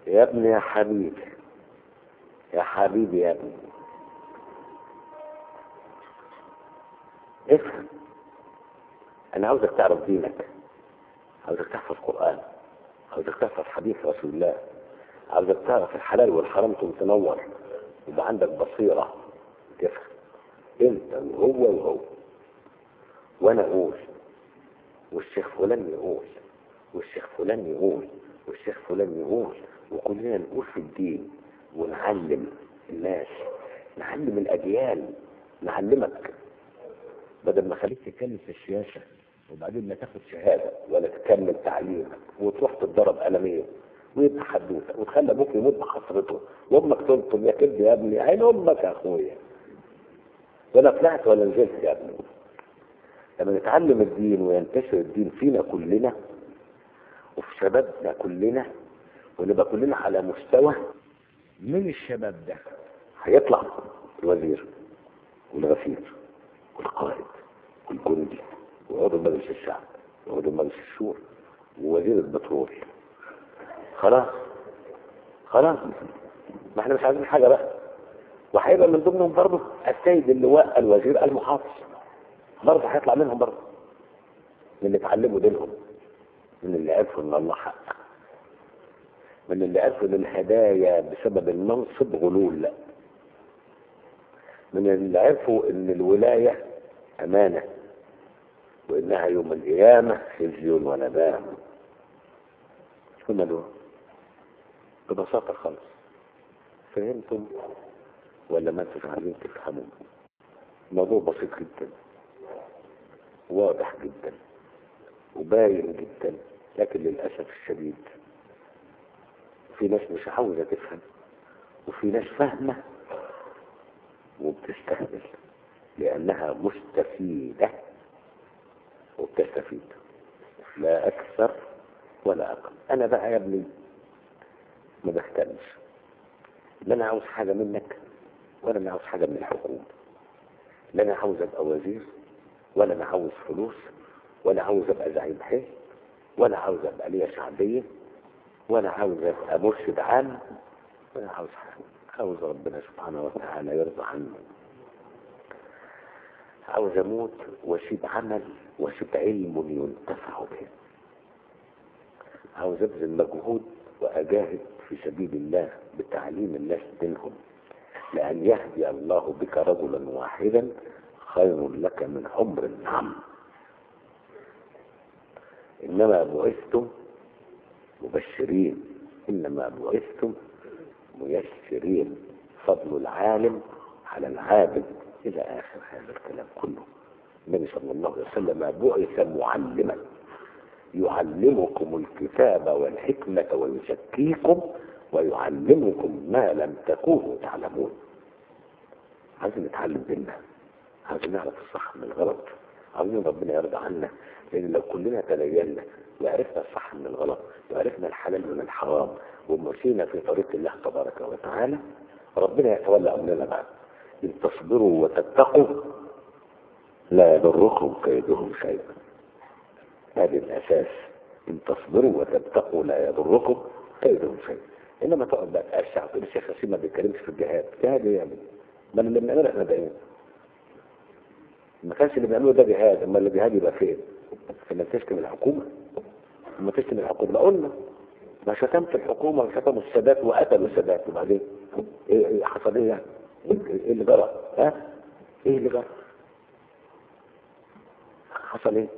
يا ابني يا حبيبي يا حبيبي يا ابني افهم انا عاوزك تعرف دينك عاوزك تحفظ قرآن عاوزك تحفظ حديث رسول الله عاوزك تعرف الحلال والحرام تقوم تنور يبقى عندك بصيرة تفهم انت وهو وهو وانا اقول والشيخ فلان يقول والشيخ فلان يقول والشيخ فلان يقول وكلنا نقول في الدين ونعلم الناس نعلم الأجيال نعلمك بدل ما خليك تتكلم في السياسة وبعدين لا تاخد شهادة ولا تكمل تعليمك وتروح تتضرب قلمين ويبقى حدوته وتخلي ابوك يموت بحسرته وامك تلطم يا كبد يا ابني عين امك يا اخويا ولا طلعت ولا نزلت يا ابني لما نتعلم الدين وينتشر الدين فينا كلنا وفي شبابنا كلنا ونبقى كلنا على مستوى من الشباب ده هيطلع الوزير والغفير والقائد والجندي وعضو مجلس الشعب وعضو مجلس الشورى ووزير البترول خلاص خلاص ما احنا مش عايزين حاجه بقى وهيبقى من ضمنهم برضه السيد اللواء الوزير المحافظ برضه هيطلع منهم برضه من اللي اتعلموا دينهم من اللي عرفوا ان الله حق من اللي عرفوا ان الهدايا بسبب المنصب غلول لا من اللي عرفوا ان الولاية امانة وانها يوم القيامة خزي وندام كنا دول ببساطة خالص فهمتم ولا ما انتوا عايزين تفهموا الموضوع بسيط جدا واضح جدا وباين جدا لكن للأسف الشديد في ناس مش عاوزة تفهم وفي ناس فاهمة وبتستهبل لأنها مستفيدة وبتستفيد لا أكثر ولا أقل أنا بقى يا ابني ما بهتمش لا أنا عاوز حاجة منك ولا أنا عاوز حاجة من الحكومة لا أنا عاوز أبقى وزير ولا أنا عاوز فلوس ولا عاوز أبقى زعيم حي ولا عاوز أبقى ليا شعبية ولا عاوز أبقى مرشد عام ولا عاوز حاجة عاوز ربنا سبحانه وتعالى يرضى عني عاوز أموت وأسيب عمل وأسيب علم ينتفع به عاوز أبذل مجهود وأجاهد في سبيل الله بتعليم الناس دينهم لأن يهدي الله بك رجلا واحدا خير لك من حمر النعم إنما بعثتم مبشرين إنما بعثتم ميسرين فضل العالم على العابد إلى آخر هذا الكلام كله النبي صلى الله عليه وسلم بعث معلما يعلمكم الكتاب والحكمة ويزكيكم ويعلمكم ما لم تكونوا تعلمون عايزين نتعلم ديننا عايزين نعرف الصح من الغلط عايزين ربنا يرضى عنا لان لو كلنا تدينا وعرفنا الصح من الغلط وعرفنا الحلال من الحرام ومشينا في طريق الله تبارك وتعالى ربنا يتولى امرنا بعد ان تصبروا وتتقوا لا يضركم كيدهم شيئا هذه الاساس ان تصبروا وتتقوا لا يضركم كيدهم شيئا انما تقعد بقى تقشع تقول الشيخ ياسين ما بيتكلمش في الجهاد جهاد ايه يا ابني؟ ما اللي بنعمله احنا ده ايه؟ ما كانش اللي بيعمله ده جهاد اما اللي جهاد يبقى فين؟ في انك تشتم الحكومه لما تشتم الحكومه لا قلنا ما شتمت الحكومه وشتموا السادات وقتلوا السادات وبعدين ايه, إيه حصل ايه يعني؟ ايه اللي جرى؟ ها؟ ايه اللي جرى؟ حصل ايه؟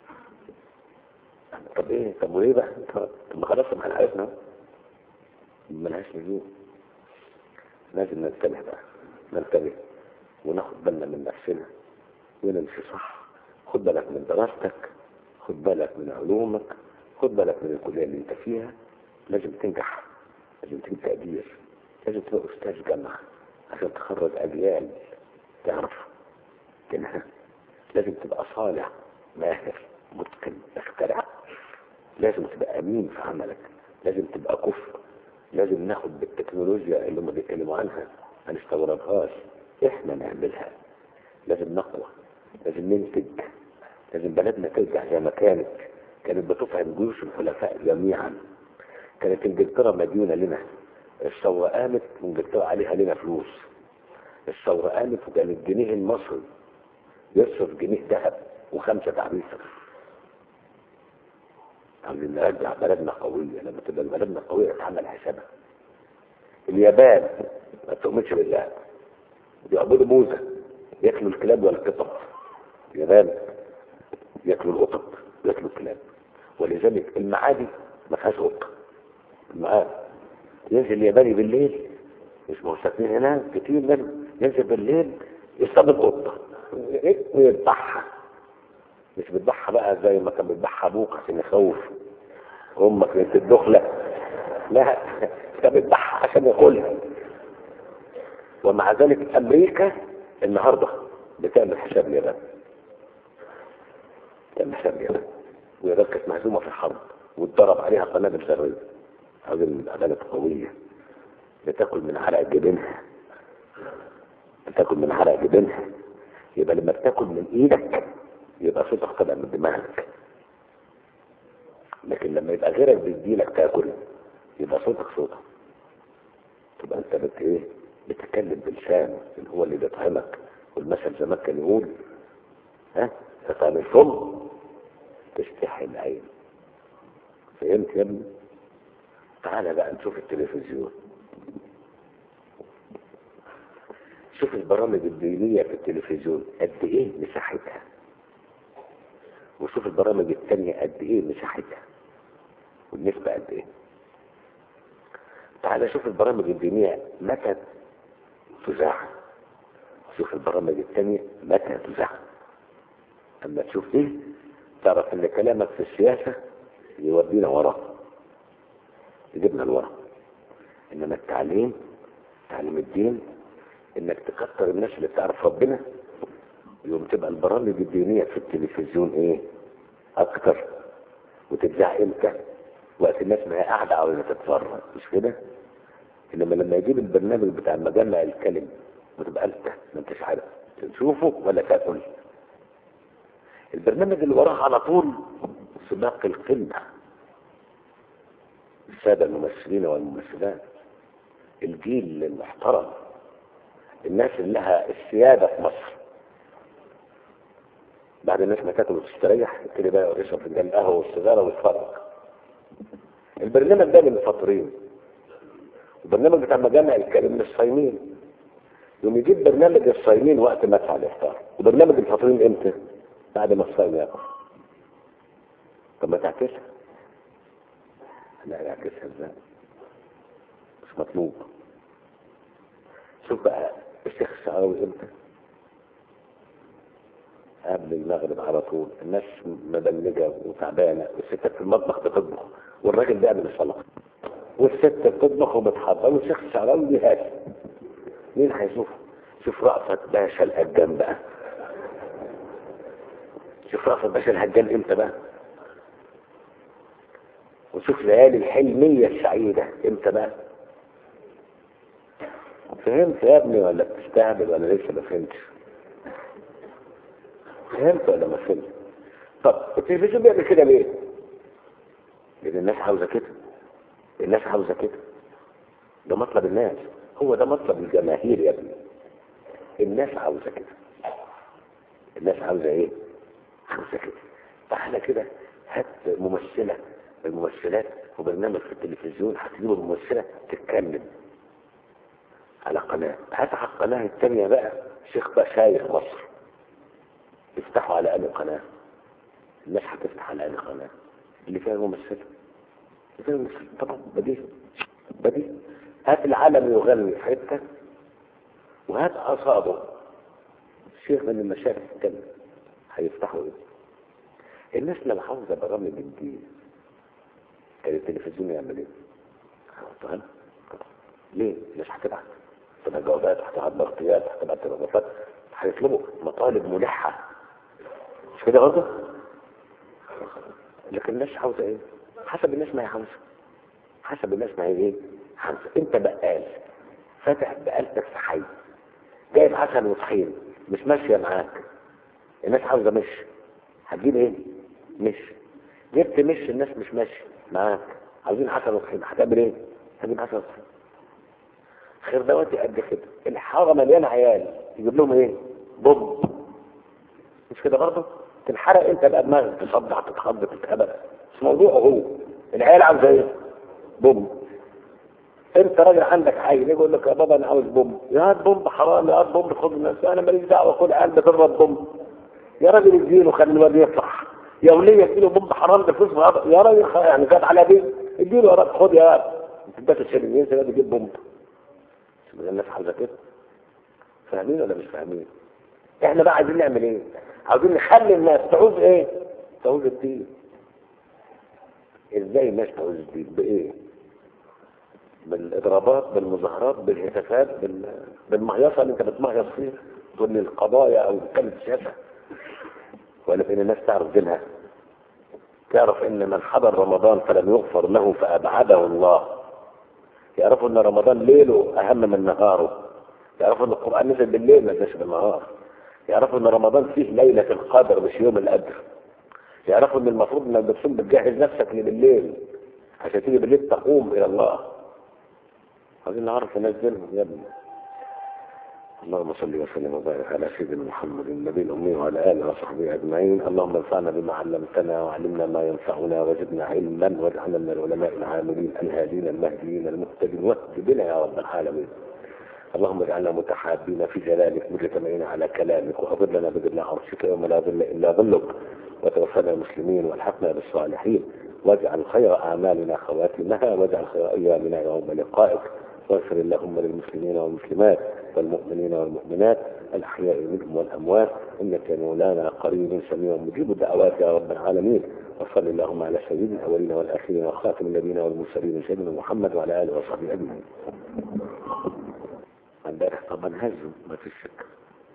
طب ايه؟ طب وايه بقى؟ طب ما خلاص ما احنا عرفنا ملهاش لزوم لازم ننتبه بقى ننتبه وناخد بالنا من نفسنا ونمشي صح خد بالك من دراستك خد بالك من علومك خد بالك من الكلية اللي انت فيها لازم تنجح لازم تجيب تقدير لازم تبقى أستاذ جامعة عشان تخرج أجيال تعرف تنهى لازم تبقى صالح ماهر متقن مخترع لازم تبقى أمين في عملك لازم تبقى كفء لازم ناخد بالتكنولوجيا اللي هم بيتكلموا عنها ما نستوردهاش احنا نعملها لازم نقوى لازم ننتج لازم بلدنا ترجع زي ما كانت كانت بتطعم جيوش الخلفاء جميعا كانت انجلترا مديونة لنا الثورة قامت وانجلترا عليها لنا فلوس الثورة قامت وكان الجنيه المصري يصرف جنيه ذهب وخمسة تعبيسة عايزين نرجع بلدنا قوية لما تبقى بلدنا قوية اتعمل حسابها اليابان ما تؤمنش بالله بيعبدوا موزة ياكلوا الكلاب ولا القطط اليابان ياكلوا القطط ياكلوا الكلاب ولذلك المعادي ما فيهاش قطة المعادي ينزل الياباني بالليل مش موسكين هنا كتير منهم ينزل بالليل يصطاد القطة ويذبحها مش بتذبحها بقى زي ما كان بيذبحها ابوك عشان يخوف امك بنت الدخله لا كان بيذبحها عشان ياكلها ومع ذلك امريكا النهارده بتعمل حساب اليابان بتعمل حساب اليابان واليابان كانت مهزومه في الحرب واتضرب عليها قنابل ذريه هذه العداله القويه بتاكل من عرق جبينها بتاكل من عرق جبينها يبقى لما بتاكل من ايدك يبقى صوتك طالع من دماغك لكن لما يبقى غيرك بيديلك تاكل يبقى صوتك صوتك تبقى انت بت ايه بتتكلم بلسان اللي هو اللي بيطعمك والمثل زمان كان يقول ها تطعم الفم تستحي العين فهمت يا ابني تعالى بقى نشوف التلفزيون شوف البرامج الدينية في التلفزيون قد ايه مساحتها وشوف البرامج التانية قد ايه مساحتها والنسبة قد ايه تعالى شوف البرامج الدينية متى تذاع شوف البرامج التانية متى تذاع اما تشوف ايه تعرف ان كلامك في السياسة يودينا وراه يجيبنا لورا انما التعليم تعليم الدين انك تكتر الناس اللي بتعرف ربنا يوم تبقى البرامج الدينية في التلفزيون ايه اكتر وتتذاع امتى وقت الناس ما هي قاعدة عاوزة تتفرج مش كده انما لما يجيب البرنامج بتاع مجمع الكلم وتبقى انت ما انتش عارف تشوفه ولا تاكل البرنامج اللي وراه على طول سباق القمة السادة الممثلين والممثلات الجيل المحترم الناس اللي لها السيادة في مصر بعد الناس ما تاكل وتستريح يبتدي بقى يشرب فنجان القهوة والسيجارة ويتفرج البرنامج ده من الفطرين البرنامج بتاع مجامع الكلم للصايمين يوم يجيب برنامج الصايمين وقت مدفع الافطار وبرنامج الفاطرين امتى؟ بعد ما الصايم ياكل طب ما تعكسها لا يعكسها ازاي مش مطلوب شوف بقى الشيخ الشعراوي امتى قبل المغرب على طول الناس مبلجة وتعبانة والستات في المطبخ بتطبخ والراجل بيعمل الصلاة والست بتطبخ وبتحضر والشيخ الشعراوي بيهاجم مين هيشوفه؟ شوف رأفت باشا الهجان بقى شوف رأفت باشا الهجان امتى بقى وشوف ليالي الحلمية السعيدة امتى بقى فهمت يا ابني ولا بتستهبل ولا لسه ما فهمتش فهمت ولا ما فهمت طب التلفزيون بيعمل كده ليه لان الناس عاوزه كده الناس عاوزه كده ده مطلب الناس هو ده مطلب الجماهير يا ابني الناس عاوزه كده الناس عاوزه ايه عاوزه كده تعالى كده هات ممثله الممثلات وبرنامج في التلفزيون هتجيبوا الممثله تتكلم على قناه هات على القناه الثانيه بقى شيخ بقى شايخ مصر يفتحوا على أي قناة الناس هتفتح على أي قناة اللي فيها ممثلة اللي فيها ممثلة طبعا بديهي بديهي هات العالم يغني في حتة وهات أصابه شيخ من المشايخ التانية هيفتحوا ايه الناس لما عاوزة برامج الدين كان التلفزيون يعمل ايه؟ فاهم؟ ليه؟ الناس هتبعت تبقى جوابات هتبعت بغطيات هتبعت تلغفات هيطلبوا مطالب ملحة مش كده برضه لكن الناس عاوزة ايه حسب الناس ما هي عاوزة حسب الناس ما هي ايه عاوزة انت بقال فاتح بقالتك في حي جايب عسل وطحين مش ماشية معاك الناس عاوزة مش هتجيب ايه مش جبت مش الناس مش ماشية معاك عاوزين حسن وحسين هتعمل ايه؟ هتجيب حسن وحسين خير دواتي قد كده الحاره مليانه عيال يجيب لهم ايه؟ بوب مش كده برضه؟ تنحرق انت بقى دماغك تصدع تتخض تتهبل مش موضوعه هو العيال عاوزه ايه؟ بوم انت راجل عندك عيل يقول لك يا بابا انا عاوز بوم يا هات بوم حرام يا هات بوم خد الناس انا ماليش دعوه خد عيال بتضرب بوم يا راجل اديله خلي الواد يفرح يا وليه اديله بوم حرام ده فلوس غلط. يا راجل خ- يعني جت على بيه اديله يا راجل خد يا انت بس الشرير ينسى ده يجيب بوم شوف الناس عاوزه كده فاهمين ولا مش فاهمين؟ احنا بقى عايزين نعمل ايه؟ عاوزين نخلي الناس تعوز ايه؟ تعوز الدين ازاي الناس تعوز الدين؟ بايه؟ بالاضرابات بالمظاهرات بالهتافات بال... بالمهيصه اللي انت بتمهيص فيها تقول لي القضايا او تتكلم في السياسه ولا في ان الناس تعرف دينها تعرف ان من حضر رمضان فلم يغفر له فابعده الله يعرفوا ان رمضان ليله اهم من نهاره يعرفوا ان القران نزل بالليل ما نزلش بالنهار يعرفوا ان رمضان فيه ليله القدر مش يوم القدر يعرفوا ان المفروض انك بتصوم بتجهز نفسك بالليل عشان تيجي بالليل تقوم الى الله عايزين نعرف الناس دينهم يا ابني اللهم صل وسلم وبارك على سيدنا محمد النبي الأمي وعلى آله وصحبه أجمعين اللهم انفعنا بما علمتنا وعلمنا ما ينفعنا وزدنا علما واجعلنا من العلماء العاملين الهادين المهديين المهتدين واهد بنا يا رب العالمين اللهم اجعلنا متحابين في جلالك مجتمعين على كلامك وأظلنا بظل عرشك يوم لا ظل إلا ظلك وتوفنا مسلمين والحقنا بالصالحين واجعل خير أعمالنا خواتمها واجعل خير أيامنا يوم لقائك واغفر اللهم للمسلمين والمسلمات والمؤمنين والمؤمنات الأحياء منهم والأموات إنك يا مولانا قريب سميع مجيب الدعوات يا رب العالمين وصل اللهم على سيد الأولين والآخرين وخاتم النبيين والمرسلين سيدنا محمد وعلى آله وصحبه أجمعين. امبارح طبعا هزوا ما فيش شك.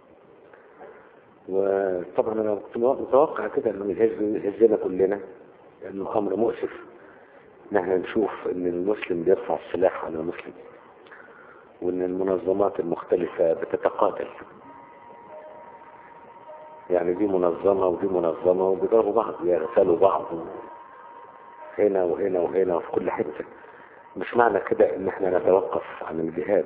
وطبعا انا كنت متوقع كده انه يهز يهزنا كلنا لانه امر مؤسف ان احنا نشوف ان المسلم بيرفع السلاح على المسلم وان المنظمات المختلفة بتتقاتل يعني دي منظمة ودي منظمة وبيضربوا بعض يغسلوا بعض هنا وهنا وهنا وفي كل حتة مش معنى كده ان احنا نتوقف عن الجهاد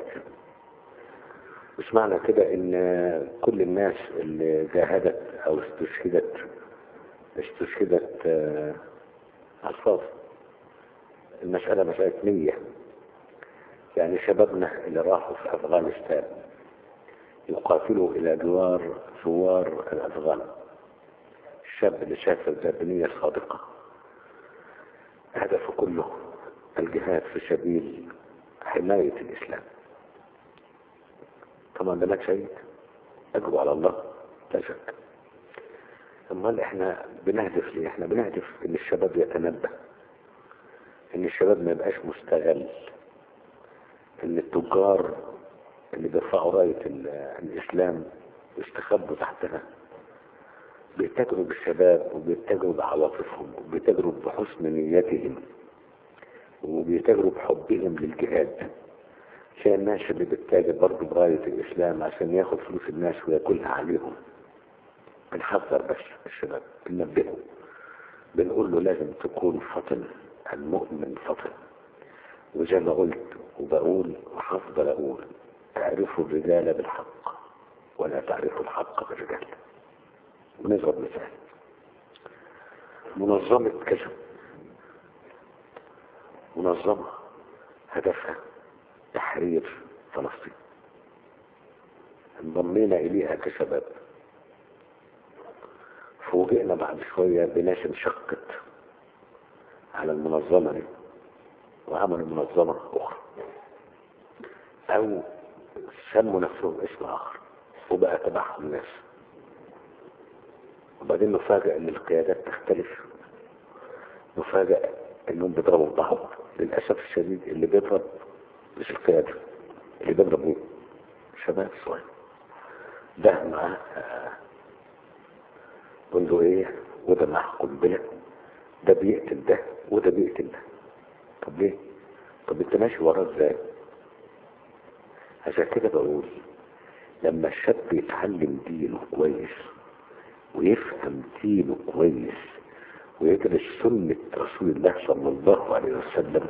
مش معنى كده ان كل الناس اللي جاهدت او استشهدت استشهدت آه، على الفاضي المسألة مسألة نية يعني شبابنا اللي راحوا في أفغانستان يقاتلوا إلى جوار ثوار الأفغان الشاب اللي سافر ده بنية صادقة هدفه كله الجهاد في سبيل حماية الإسلام طبعا ده مات شهيد أجروا على الله لا شك امال احنا بنهدف ليه احنا بنهدف ان الشباب يتنبه ان الشباب ما يبقاش مستغل ان التجار اللي بيرفعوا راية ال- الاسلام يستخبوا تحتها بيتاجروا بالشباب وبيتاجروا بعواطفهم وبيتاجروا بحسن نيتهم وبيتاجروا بحبهم للجهاد عشان الناس اللي بتتاجر برضه براية الإسلام عشان ياخد فلوس الناس وياكلها عليهم بنحذر بس الشباب بننبهه بنقول له لازم تكون فطن المؤمن فطن وزي ما قلت وبقول وهفضل أقول اعرفوا الرجال بالحق ولا تعرفوا الحق بالرجال ونضرب مثال منظمة كذا منظمة هدفها تحرير فلسطين انضمينا إليها كشباب فوجئنا بعد شوية بناس انشقت على المنظمة دي وعملوا منظمة أخرى أو سموا نفسهم اسم آخر وبقى تبعهم ناس وبعدين نفاجأ إن القيادات تختلف نفاجأ إنهم بيضربوا بعض للأسف الشديد اللي بيضرب مش القيادة اللي بيضرب مين؟ شباب صغير ده معاه آه، بندقية وده معاه قنبلة ده بيقتل ده وده بيقتل ده طب ليه؟ طب انت ماشي وراه ازاي؟ عشان كده بقول لما الشاب يتعلم دينه كويس ويفهم دينه كويس ويدرس سنة رسول الله صلى الله عليه وسلم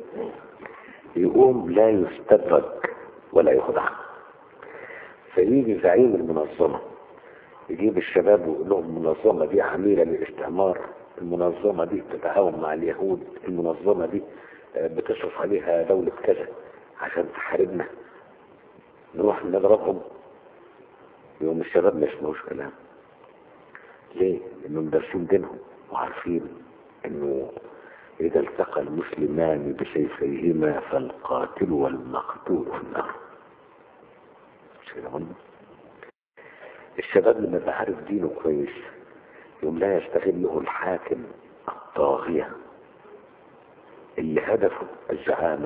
يقوم لا يستدرج ولا يخدع فيجي زعيم المنظمة يجيب الشباب ويقول لهم المنظمة دي عميلة للاستعمار المنظمة دي بتتعاون مع اليهود المنظمة دي بتصرف عليها دولة كذا عشان تحاربنا نروح نضربهم يوم الشباب ما يسمعوش كلام ليه؟ لانهم دارسين دينهم وعارفين انه اذا التقى المسلمان بسيفيهما فالقاتل والمقتول في النار مش كده هم؟ الشباب لما يبقى عارف دينه كويس يوم لا يستغله الحاكم الطاغية اللي هدفه الزعامة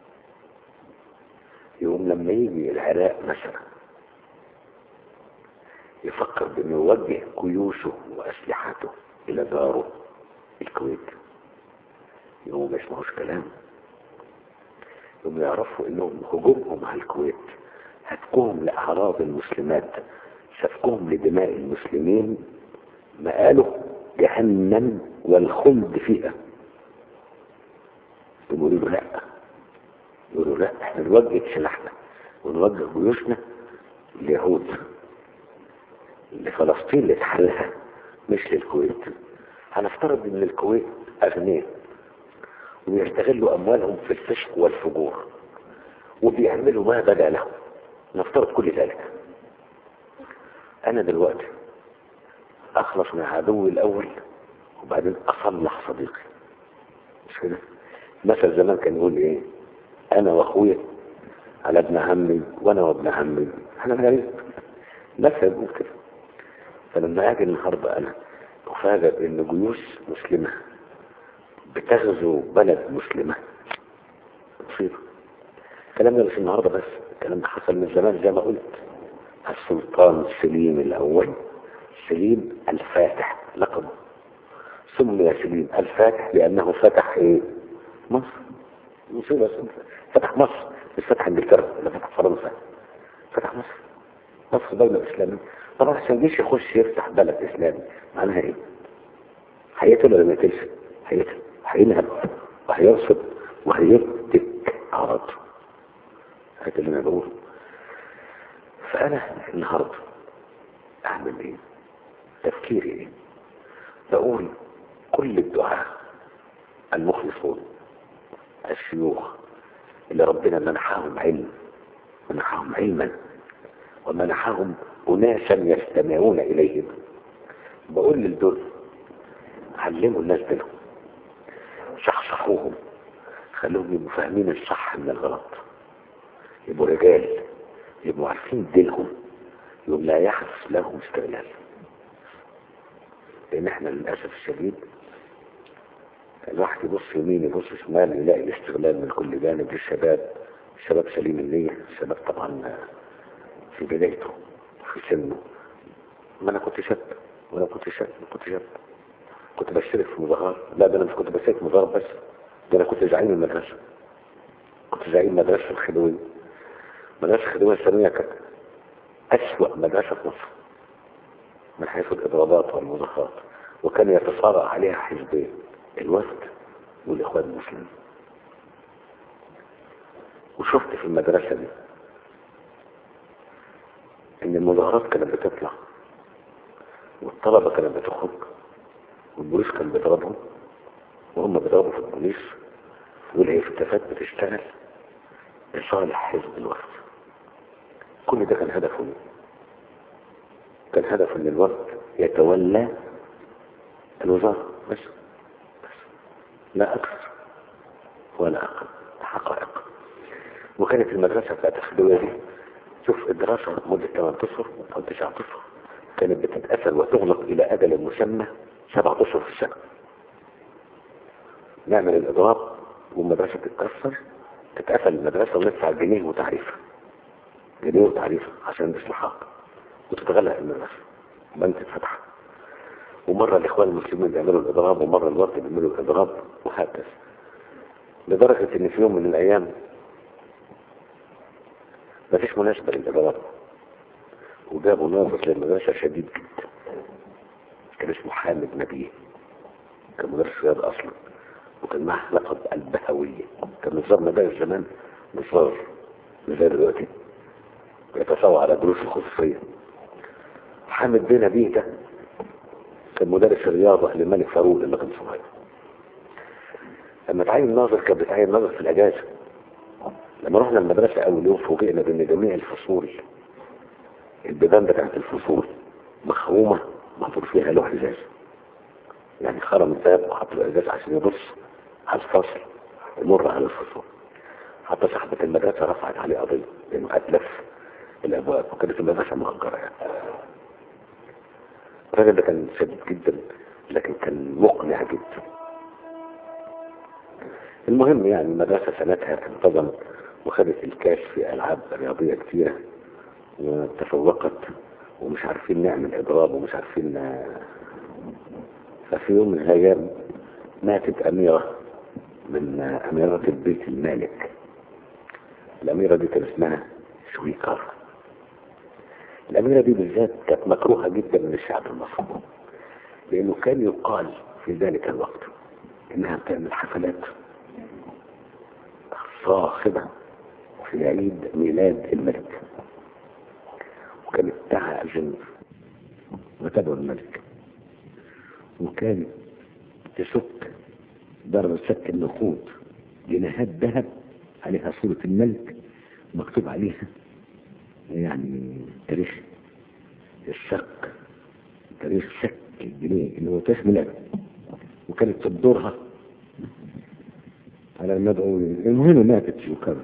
يوم لما يجي العراق مثلا يفكر بانه يوجه جيوشه واسلحته الى داره الكويت يوم ما يسمعوش كلام يوم يعرفوا انهم هجومهم على الكويت هتكهم لاعراض المسلمات سفكهم لدماء المسلمين مآله جهنم والخلد فيها يقولوا له لا يقولوا لا احنا نوجه سلاحنا ونوجه جيوشنا لليهود لفلسطين اللي تحلها مش للكويت هنفترض ان الكويت اغنياء ويستغلوا اموالهم في الفسق والفجور وبيعملوا ما بدا لهم نفترض كل ذلك انا دلوقتي اخلص من عدوي الاول وبعدين اصلح صديقي مش كده مثل زمان كان يقول ايه انا واخويا على ابن عمي وانا وابن عمي احنا غريب مثل يقول كده فلما اجي النهارده انا افاجئ ان جيوش مسلمه بتغزو بلد مسلمه مصيبه الكلام ده مش النهارده بس الكلام ده حصل من زمان زي ما قلت السلطان سليم الاول سليم الفاتح لقبه سمي سليم الفاتح لانه فتح ايه مصر مصيبه فتح مصر مش فتح انجلترا ولا فتح فرنسا فتح مصر مصر دولة إسلامية طبعا عشان جيش يخش يفتح بلد إسلامي معناها إيه؟ هيقتل ولا ما يقتلش؟ هيقتل هينهب وهيرصد وهيفتك أعراضه هذا اللي أنا بقوله فأنا النهاردة أعمل إيه؟ تفكيري إيه؟ بقول كل الدعاء المخلصون الشيوخ اللي ربنا منحهم علم منحهم علما ومنحهم أناسا يستمعون إليهم بقول للدول علموا الناس دينهم شخصحوهم خلوهم يبقوا فاهمين الصح من الغلط يبقوا رجال يبقوا عارفين دينهم يوم لا يحدث لهم استغلال لان احنا للاسف الشديد الواحد يبص يمين يبص شمال يلاقي الاستغلال من كل جانب للشباب الشباب سليم النية الشباب طبعا في بدايته في سنه ما انا كنت شاب وانا كنت شاب كنت شاب كنت بشترك في مظاهرات لا ده انا مش كنت بشترك في مظاهرات بس ده انا كنت زعيم المدرسة كنت زعيم مدرسة الخدوية مدرسة الخدوية الثانوية كانت أسوأ مدرسة في مصر من حيث الإضرابات والمظاهرات وكان يتصارع عليها حزبين الوفد والإخوان المسلمين وشفت في المدرسة دي ان المظاهرات كانت بتطلع والطلبة كانت بتخرج والبوليس كان بيضربهم وهم بيضربوا في البوليس والهيفتافات بتشتغل لصالح حزب الوفد كل ده كان هدفه ايه؟ كان هدفه ان الوفد يتولى الوزارة بس بس لا اكثر ولا اقل حقائق وكانت المدرسة بتاعت الخدوية دي شوف الدراسة مدة 8 اشهر او 9 اشهر كانت بتتقفل وتغلق الى اجل مسمى 7 اشهر في السنة نعمل الاضراب والمدرسة تتكسر تتقفل المدرسة وندفع جنيه وتعريفة جنيه وتعريفة عشان الاصلاحات وتتغلق المدرسة بنت تتفتح ومرة الاخوان المسلمين بيعملوا الاضراب ومرة الوقت بيعملوا الاضراب وهكذا لدرجة ان في يوم من الايام ما فيش مناسبة للإضراب وجابوا ناظر للمدرسة شديد جدا كان اسمه حامد نبيه كان مدرس رياضة اصلا وكان معاه لقب البهوية كان نظام مدارس زمان نظام مش زي دلوقتي بيتصور على دروس الخصوصية حامد بن نبيه ده كان مدرس الرياضة للملك فاروق اللي كان صغير لما تعين ناظر كان بتعين ناظر في الأجازة لما رحنا المدرسة أول يوم فوجئنا بأن جميع الفصول البيبان بتاعت الفصول مخرومة محطوط فيها لوح إزاز يعني خرم الباب وحط له إزاز عشان يبص على الفصل يمر على الفصول حتى صاحبة المدرسة رفعت عليه قضية لأنه أتلف الأبواب وكانت المدرسة مهجرة يعني الراجل ده كان شديد جدا لكن كان مقنع جدا المهم يعني المدرسة سنتها انتظمت وخدت الكاس في ألعاب رياضية كتيرة وتفوقت ومش عارفين نعمل إضراب ومش عارفين ففي يوم من الأيام ماتت أميرة من أميرات البيت المالك الأميرة دي كان اسمها شويكار الأميرة دي بالذات كانت مكروهة جدا من الشعب المصري لأنه كان يقال في ذلك الوقت إنها بتعمل حفلات صاخبة في عيد ميلاد الملك وكانت تعزم وتدعو الملك وكانت تسك ضرب سك النقود جنيهات ذهب عليها صورة الملك مكتوب عليها يعني تاريخ الشق تاريخ شك الجنيه اللي هو تاريخ ميلاده وكانت تدورها على المدعو المهم ماتت شوكار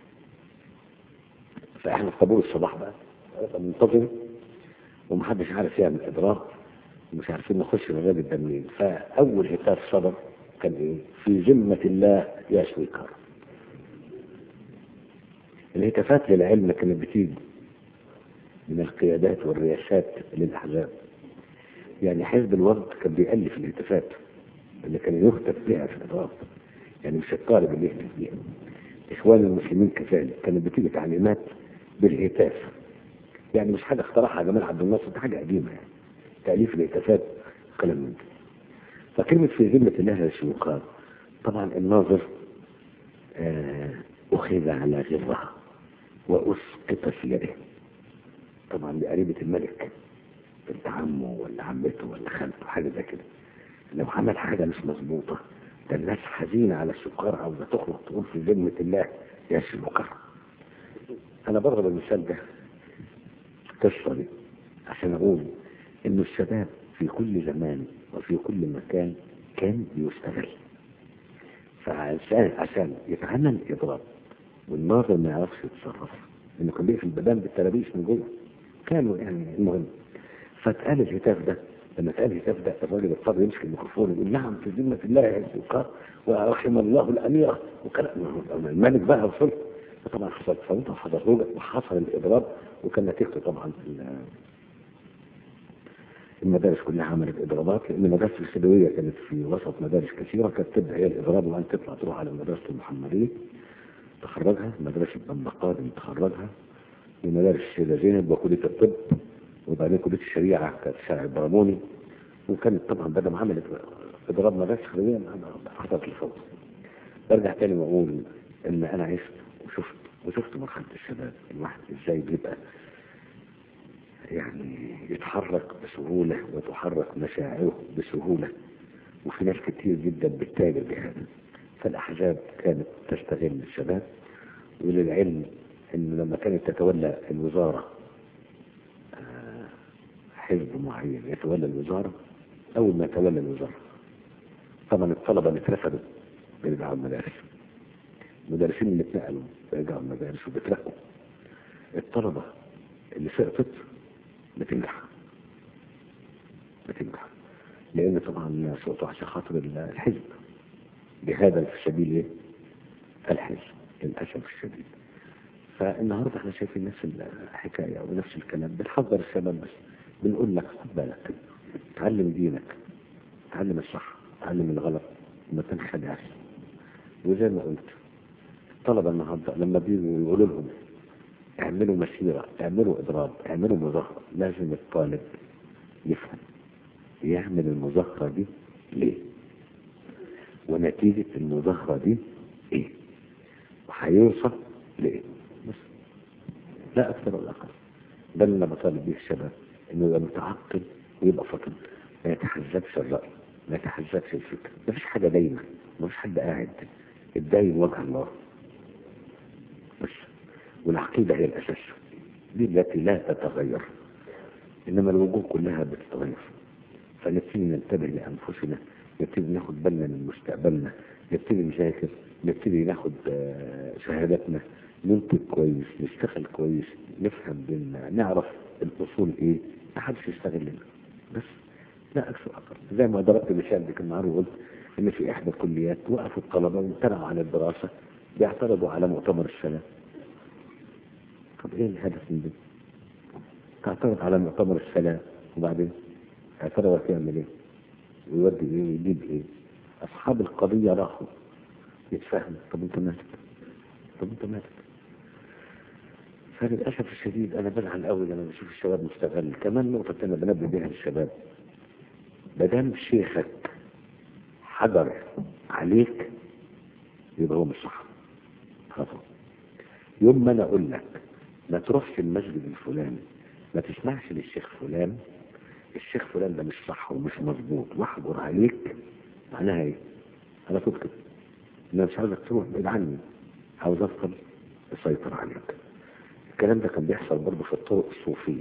فاحنا في طابور الصباح بقى منتظم ومحدش عارف يعمل اضراب ومش عارفين نخش مجال الدمين فاول هتاف صدر كان ايه في ذمة الله يا شويكار الهتافات للعلم كانت بتيجي من القيادات والرئاسات للأحزاب يعني حزب الوفد كان بيألف الهتافات اللي كان يهتف بها في الإضراب يعني مش الطالب اللي يهتف بيها إخوان المسلمين كذلك كانت بتيجي تعليمات بالهتاف يعني مش حاجة اخترعها جمال عبد الناصر دي حاجة قديمة يعني تأليف الهتافات كلام من ده فكلمة في ذمة الله يا شيوخ طبعا الناظر آه أخذ على غرها وأسقط في يده طبعا لقريبة الملك بنت عمه ولا عمته ولا خالته حاجة زي كده لو عمل حاجة مش مظبوطة ده الناس حزينة على السكر عاوزة تخرج تقول في ذمة الله يا سكر أنا بضرب المثال ده القصة دي عشان أقول إنه الشباب في كل زمان وفي كل مكان كان بيستغل فعشان عشان يتعمل إضراب والناظر ما يعرفش يتصرف لأنه كان بيقفل البيبان بالتلابيش من جوه كانوا يعني المهم فاتقال الهتاف ده لما اتقال الهتاف ده الراجل اضطر يمسك الميكروفون يقول نعم في ذمة الله يا سكر ورحم الله الأميرة وكلام الملك بقى وصل فطبعا حصل صوت وحضر وحصل الإضراب وكان نتيجته طبعا في المدارس كلها عملت إضرابات لأن المدارس الخديوية كانت في وسط مدارس كثيرة كانت تبدأ هي الإضراب وبعدين تطلع تروح على المدرسة المحمدية تخرجها مدرسة بندقاد تخرجها ومدارس السيدة زينب وكلية الطب وبعدين كلية الشريعة كانت شارع البراموني وكانت طبعا بعد ما عملت إضراب مدارس خديوية حصلت الفوز برجع تاني وأقول إن أنا عشت وشفت وشفت مرحلة الشباب الواحد إزاي بيبقى يعني يتحرك بسهولة وتحرك مشاعره بسهولة وفي ناس كتير جدا بتتاجر بهذا فالأحزاب كانت تستغل الشباب وللعلم أن لما كانت تتولى الوزارة حزب معين يتولى الوزارة أول ما يتولى الوزارة طبعا الطلبة اللي اترفدوا بيرجعوا المدارس المدرسين اللي اتنقلوا بيرجعوا المدارس وبيترقوا الطلبة اللي سقطت بتنجح بتنجح لان طبعا سقطوا عشان خاطر الحزب بهذا في سبيل ايه؟ الحزب للاسف الشديد فالنهارده احنا شايفين نفس الحكايه ونفس الكلام بنحذر الشباب بس بنقول لك خد بالك تعلم دينك تعلم الصح تعلم الغلط ما تنخدعش وزي ما قلت الطلبه النهارده لما بيجوا يقولوا لهم اعملوا مسيرة اعملوا اضراب اعملوا مظاهرة لازم الطالب يفهم يعمل المظاهرة دي ليه ونتيجة المظاهرة دي ايه وهيوصل لايه بس لا اكثر ولا اقل ده اللي انا بطالب بيه الشباب انه يبقى متعقل ويبقى فطن ما يتحزبش الرأي ما يتحزبش الفكر ما فيش حاجة دايمة ما فيش حد قاعد الدايم وجه الله بس والعقيدة هي الأساس دي التي لا تتغير إنما الوجوه كلها بتتغير فنبتدي ننتبه لأنفسنا نبتدي ناخد بالنا من مستقبلنا نبتدي نذاكر نبتدي ناخد آه، شهاداتنا ننتج كويس نشتغل كويس نفهم ديننا نعرف الأصول إيه ما حدش يستغلنا بس لا أكثر أقل زي ما ضربت مثال ديك النهار وقلت إن في إحدى الكليات وقفوا الطلبة وامتنعوا عن الدراسة بيعترضوا على مؤتمر السنة طب إيه الهدف من ده؟ تعترض على مؤتمر السلام وبعدين اعترض يعمل ايه ويودي ايه ويجيب ايه اصحاب القضية راحوا يتفهموا طب انت مالك طب انت مالك فللاسف الشديد انا بزعل قوي لما بشوف الشباب مستغل كمان نقطة تانية بنبه بيها للشباب ما دام شيخك حجر عليك يبقى هو مش صح خطأ يوم ما انا اقول لك ما تروحش المسجد الفلاني ما تسمعش للشيخ فلان الشيخ فلان ده مش صح ومش مظبوط واحجر عليك معناها ايه؟ انا كنت كده انا مش عاوزك تروح بعيد عني عاوز افضل اسيطر عليك الكلام ده كان بيحصل برضه في الطرق الصوفية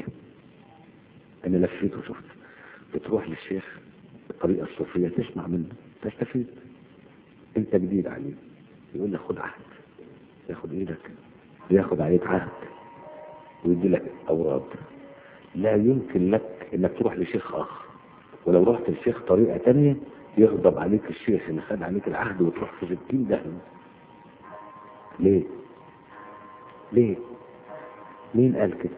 انا لفيت وشفت بتروح للشيخ بالطريقة الصوفية تسمع منه تستفيد انت جديد عليه يقول لك خد عهد ياخد ايدك ياخد عليك عهد ويدي لك اوراد لا يمكن لك انك تروح لشيخ اخر ولو رحت لشيخ طريقة تانية يغضب عليك الشيخ ان خد عليك العهد وتروح في ستين دهن ليه ليه مين قال كده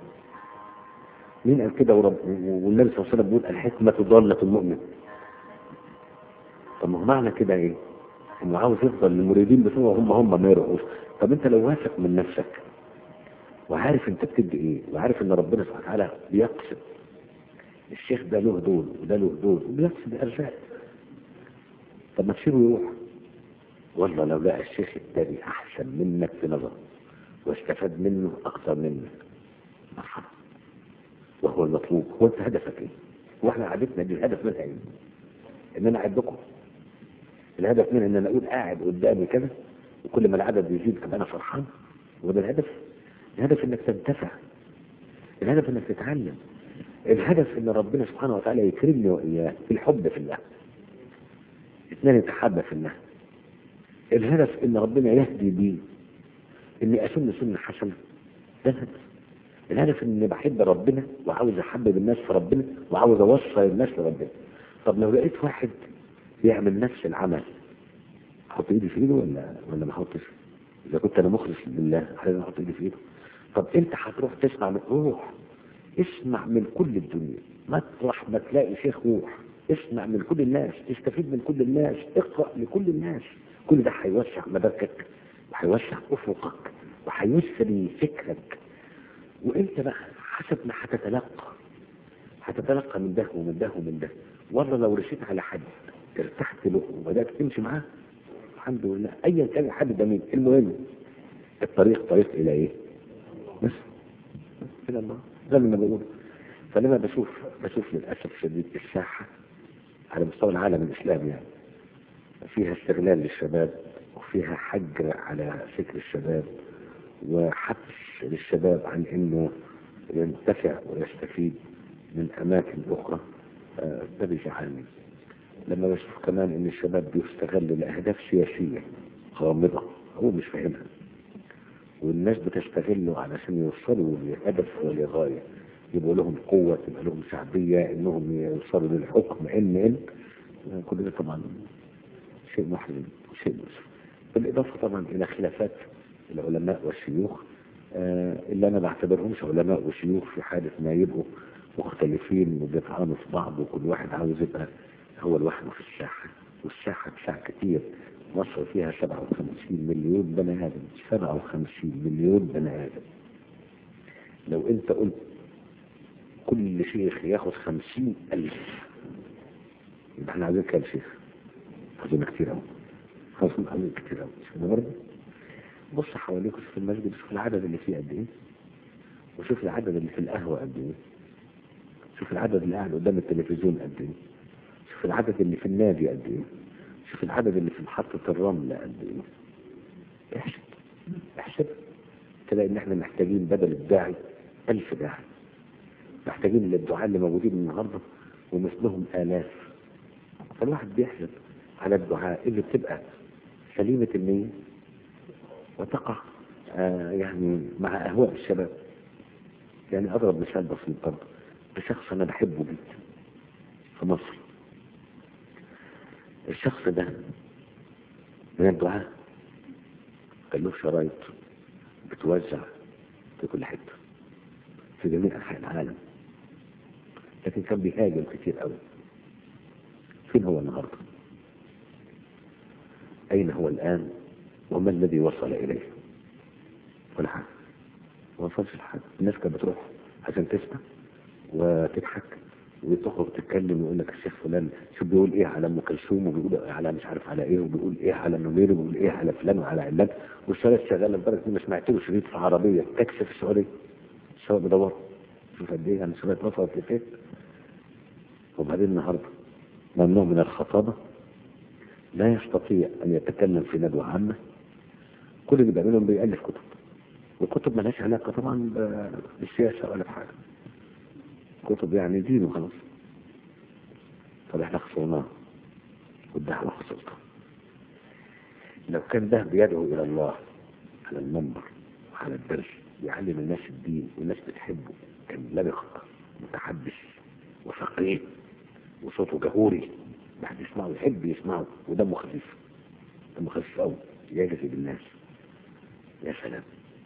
مين قال كده ورب والنبي صلى الله عليه وسلم بيقول الحكمة ضالة المؤمن طب ما هو معنى كده ايه انه عاوز يفضل المريدين بتوعه هم هم ما يروحوش طب انت لو واثق من نفسك وعارف انت بتدي ايه وعارف ان ربنا سبحانه وتعالى بيقسم الشيخ ده له دول وده له دول وبيقسم ارزاق طب ما تسيبه يروح والله لو لقى الشيخ التاني احسن منك في نظر واستفاد منه اكثر منك مرحبا وهو المطلوب هو انت هدفك ايه واحنا عادتنا دي الهدف منها ايه ان انا اعدكم الهدف منها ان انا اقول قاعد قدامي كده وكل ما العدد يزيد ابقى انا فرحان هو ده الهدف الهدف انك تنتفع الهدف انك تتعلم الهدف ان ربنا سبحانه وتعالى يكرمني واياه الحب في الله اثنين يتحب في الله الهدف ان ربنا يهدي بي اني اسن سنه حسنه ده الهدف الهدف اني بحب ربنا وعاوز احبب الناس في ربنا وعاوز اوصل الناس لربنا طب لو لقيت واحد يعمل نفس العمل احط ايدي في ايده ولا ولا ما احطش اذا كنت انا مخلص لله لازم احط ايدي في ايده طب انت هتروح تسمع من روح اسمع من كل الدنيا مطرح ما تلاقي شيخ روح اسمع من كل الناس استفيد من كل الناس اقرا لكل الناس كل ده هيوسع مداركك وهيوسع افقك وهيسري فكرك وانت بقى حسب ما هتتلقى هتتلقى من ده ومن ده ومن ده والله لو رشيت على حد ارتحت له وبدات تمشي معاه الحمد لله ايا كان الحد ده مين المهم الطريق طريق الى ايه بس الى الله ده اللي انا بقوله فلما بشوف بشوف للاسف الشديد الساحه على مستوى العالم الاسلامي يعني فيها استغلال للشباب وفيها حجر على فكر الشباب وحبس للشباب عن انه ينتفع ويستفيد من اماكن اخرى آه، ده بيزعلني لما بشوف كمان ان الشباب بيستغل لاهداف سياسيه غامضه هو مش فاهمها والناس بتستغله علشان يوصلوا لهدف ولغايه يبقى لهم قوه تبقى لهم شعبيه انهم يوصلوا للحكم ان ان كل ده طبعا شيء محزن وشيء مؤسف بالاضافه طبعا الى خلافات العلماء والشيوخ آه، اللي انا بعتبرهمش علماء وشيوخ في حاله ما يبقوا مختلفين وبيطعنوا في بعض وكل واحد عاوز يبقى هو لوحده في الساحه والساحه بتاع كتير مصر فيها 57 مليون بني ادم 57 مليون بني ادم لو انت قلت كل شيخ ياخد خمسين ألف يبقى احنا عايزين كام شيخ؟ عايزين كتير أوي حصل عليك كتير قوي مش كده برضه بص حواليك وشوف المسجد وشوف العدد اللي فيه قد ايه وشوف العدد اللي في القهوة قد ايه شوف العدد اللي قاعد قدام التلفزيون قد ايه شوف العدد اللي في النادي قد ايه شوف العدد اللي في محطة الرمل قد ايه احسب احسب تلاقي ان احنا محتاجين بدل الداعي ألف داعي محتاجين للدعاء اللي موجودين النهاردة ومثلهم آلاف فالواحد بيحسب على الدعاء اللي بتبقى سليمة النية وتقع آه يعني مع أهواء الشباب يعني أضرب مثال بسيط برضه بشخص أنا بحبه جدا في مصر الشخص ده من الدعاء كان له شرايط بتوزع في كل حتة في جميع أنحاء العالم لكن كان بيهاجم كتير قوي فين هو النهارده؟ أين هو الآن؟ وما الذي وصل إليه؟ ولا حاجة ما وصلش لحاجة الناس كانت بتروح عشان تسمع وتضحك وتخرج تتكلم ويقول لك الشيخ فلان شو بيقول ايه على ام كلثوم وبيقول على مش عارف على ايه وبيقول ايه على نمير وبيقول ايه على فلان وعلى علان والشارع شغال لدرجه اني ما سمعت له شريط في عربيه تاكسي في السعوديه الشباب بيدوروا شوف قد ايه انا سمعت وصلت لفين وبعدين النهارده ممنوع من الخطابه لا يستطيع ان يتكلم في ندوه عامه كل اللي بيعمله بيألف كتب والكتب مالهاش علاقه طبعا بالسياسه ولا بحاجه كتب يعني دين وخلاص طب احنا خسرناه والدعوة خسرتها لو كان ده بيدعو إلى الله على المنبر وعلى الدرس بيعلم الناس الدين والناس بتحبه كان لبق متحدث وفقيه وصوته جهوري بعد يسمعه يحب يسمعه ودمه خفيف دمه خفيف قوي يجذب الناس يا سلام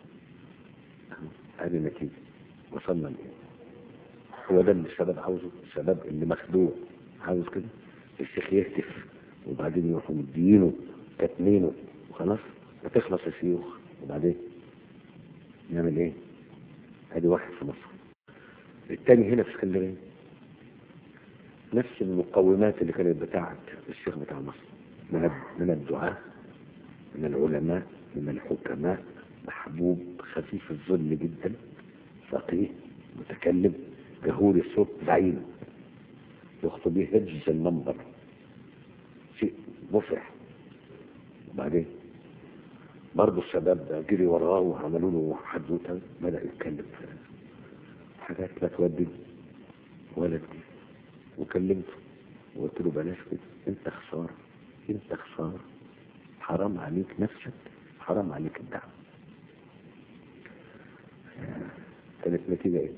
هذه النتيجة وصلنا لإيه هو ده اللي الشباب عاوزه الشباب اللي مخدوع عاوز كده الشيخ يهتف وبعدين يروحوا مدينه كاتمينه وخلاص هتخلص الشيوخ وبعدين نعمل ايه ادي واحد في مصر التاني هنا في اسكندريه نفس المقومات اللي كانت بتاعت الشيخ بتاع مصر من من الدعاء من العلماء من الحكماء محبوب خفيف الظل جدا فقيه متكلم جهور الصوت زعيم يخطب به هج المنبر شيء مفرح وبعدين برضه الشباب ده جري وراه وعملوا له حدوته بدأ يتكلم في حاجات لا تودي ولا تجيب وكلمته وقلت له بلاش كده انت خسارة انت خسارة حرام عليك نفسك حرام عليك الدعوة كانت نتيجة ايه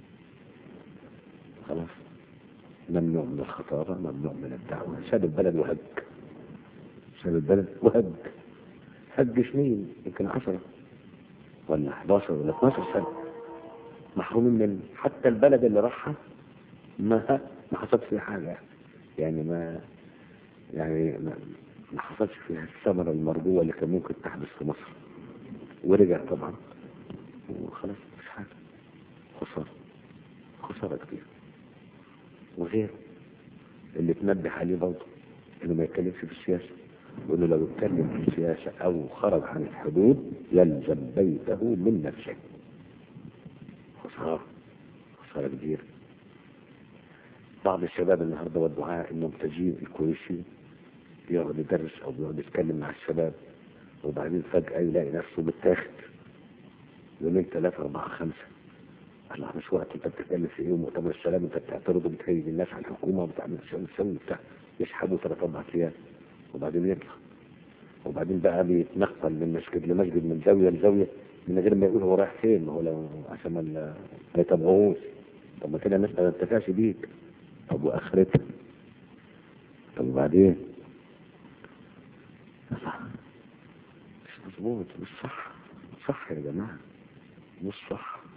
خلاص ممنوع من الخطابة ممنوع من الدعوة ساب البلد وهج ساب البلد وهج هج سنين يمكن عشرة ولا 11 ولا 12 سنة محرومين من حتى البلد اللي راحها ما ما حصلش فيها حاجة يعني ما يعني ما, ما حصلش فيها الثمرة المرجوة اللي كان ممكن تحدث في مصر ورجع طبعا وخلاص مش حاجة خسارة خسارة كتير وغيره اللي تنبه عليه برضه انه ما يتكلمش في السياسة وانه لو اتكلم في السياسة او خرج عن الحدود يلزم بيته من نفسه خسارة خسارة كبيرة بعض الشباب النهارده والدعاء المنتجين الكويسين بيقعد يدرس او بيقعد يتكلم مع الشباب وبعدين فجأة يلاقي نفسه متاخد يومين ثلاثة أربعة خمسة الله مش وقت انت بتتكلم في ايه ومؤتمر السلام انت بتعترض وبتهيج الناس على الحكومه وبتعمل شغل سوي بتاع يسحبوا ثلاث اربع ايام وبعدين يطلع وبعدين بقى بيتنقل من مسجد لمسجد من زاويه لزاويه من غير ما يقول هو رايح فين ما هو لو عشان ما ما يتابعوهوش طب ما كده الناس ما تنتفعش بيك طب واخرتها طب وبعدين صح مش مظبوط مش صح مش صح يا جماعه مش صح